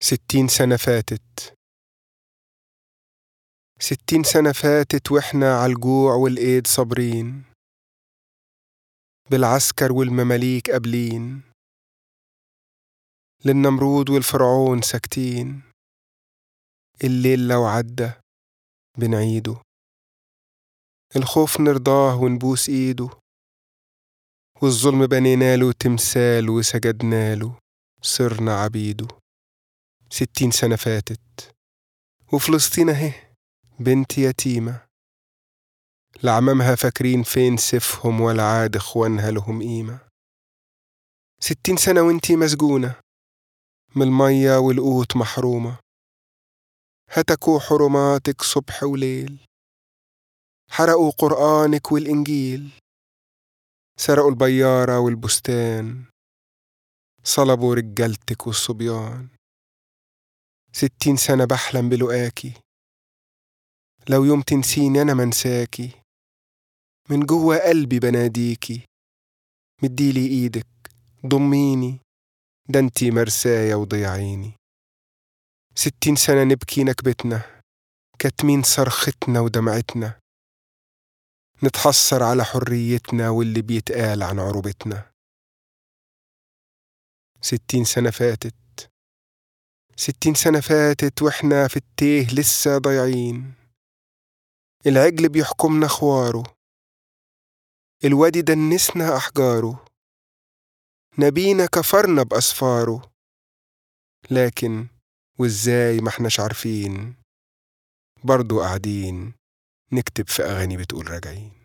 ستين سنة فاتت ستين سنة فاتت وإحنا عالجوع والإيد صابرين بالعسكر والمماليك قابلين للنمرود والفرعون ساكتين الليل لو عدى بنعيده الخوف نرضاه ونبوس ايده والظلم بنيناله تمثال وسجدناله صرنا عبيده ستين سنة فاتت وفلسطين اهي بنت يتيمة لعمامها فاكرين فين سيفهم ولا عاد اخوانها لهم قيمة ستين سنة وانتي مسجونة من المية والقوت محرومة هتكوا حرماتك صبح وليل حرقوا قرآنك والإنجيل سرقوا البيارة والبستان صلبوا رجالتك والصبيان ستين سنة بحلم بلقاكي لو يوم تنسيني أنا منساكي من جوا قلبي بناديكي مديلي إيدك ضميني ده انتي مرسايا وضيعيني ستين سنة نبكي نكبتنا كاتمين صرختنا ودمعتنا نتحسر على حريتنا واللي بيتقال عن عروبتنا ستين سنة فاتت ستين سنة فاتت واحنا في التيه لسه ضايعين العجل بيحكمنا خواره الوادي دنسنا أحجاره نبينا كفرنا بأسفاره لكن وازاي ما احناش عارفين برضو قاعدين نكتب في أغاني بتقول راجعين